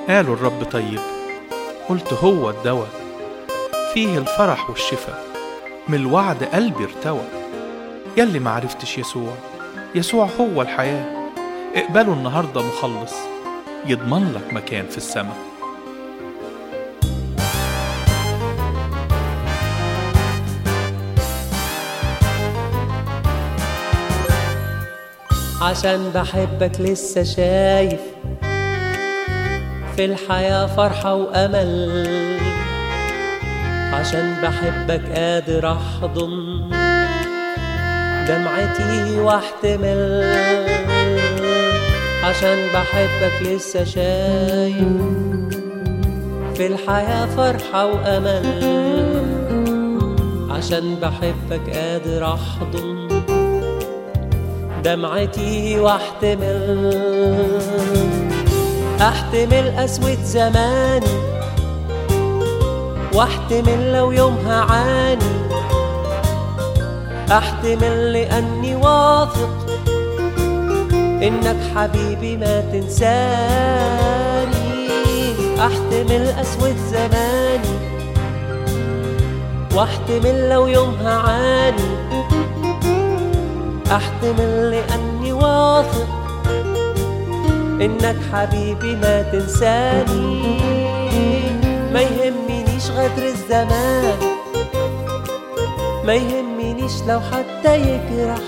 قالوا الرب طيب قلت هو الدواء فيه الفرح والشفاء من الوعد قلبي ارتوى يلي معرفتش يسوع يسوع هو الحياة اقبله النهاردة مخلص يضمن لك مكان في السماء عشان بحبك لسه شايف في الحياة فرحة وأمل عشان بحبك قادر أحضن دمعتي واحتمل عشان بحبك لسه شايف في الحياة فرحة وأمل عشان بحبك قادر أحضن دمعتي واحتمل احتمل قسوة زماني واحتمل لو يومها عاني احتمل لاني واثق انك حبيبي ما تنساني احتمل قسوة زماني واحتمل لو يومها عاني احتمل لاني واثق انك حبيبي ما تنساني ما يهمنيش غدر الزمان ما يهمنيش لو حتى يجرح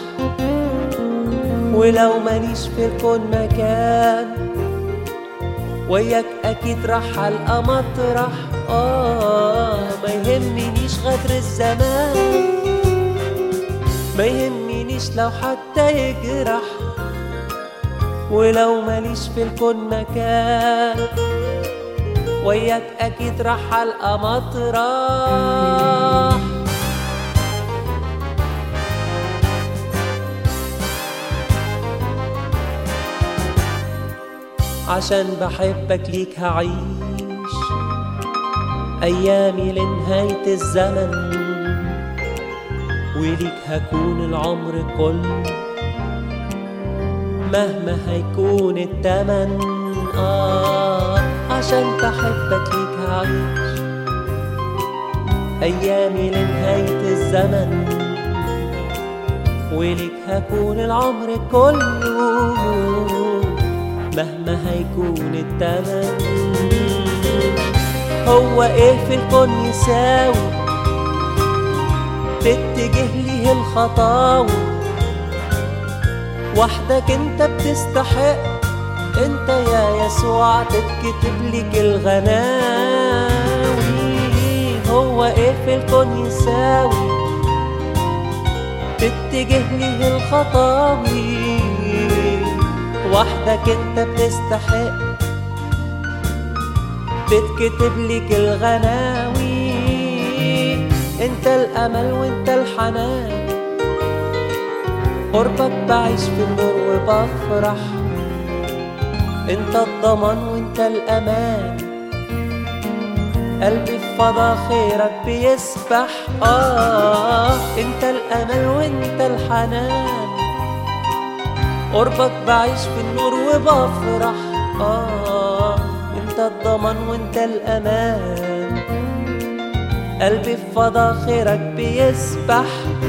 ولو ماليش في الكون مكان وياك اكيد راح على مطرح اه ما يهمنيش غدر الزمان ما يهمنيش لو حتى يجرح ولو ماليش في الكون مكان وياك اكيد راح على مطرح عشان بحبك ليك هعيش أيامي لنهاية الزمن وليك هكون العمر كله مهما هيكون التمن آه عشان بحبك ليك هعيش أيامي لنهاية الزمن وليك هكون العمر كله مهما هيكون التمن هو ايه في الكون يساوي تتجه ليه الخطاوي وحدك انت بتستحق انت يا يسوع تتكتب ليك الغناوي هو ايه في الكون يساوي تتجه ليه الخطاوي وحدك انت بتستحق تتكتب ليك الغناوي انت الامل وانت الحنان قربك بعيش في النور وبفرح انت الضمان وانت الامان قلبي في فضا خيرك بيسبح اه انت الامل وانت الحنان قربك بعيش في النور وبفرح آه انت الضمان وانت الأمان قلبي في فضا خيرك بيسبح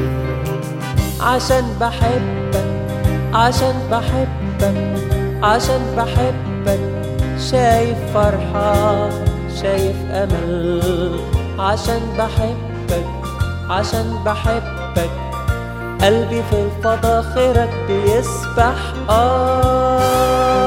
عشان بحبك عشان بحبك عشان بحبك شايف فرحة شايف أمل عشان بحبك عشان بحبك قلبي في الفضا خيرك بيسبح آه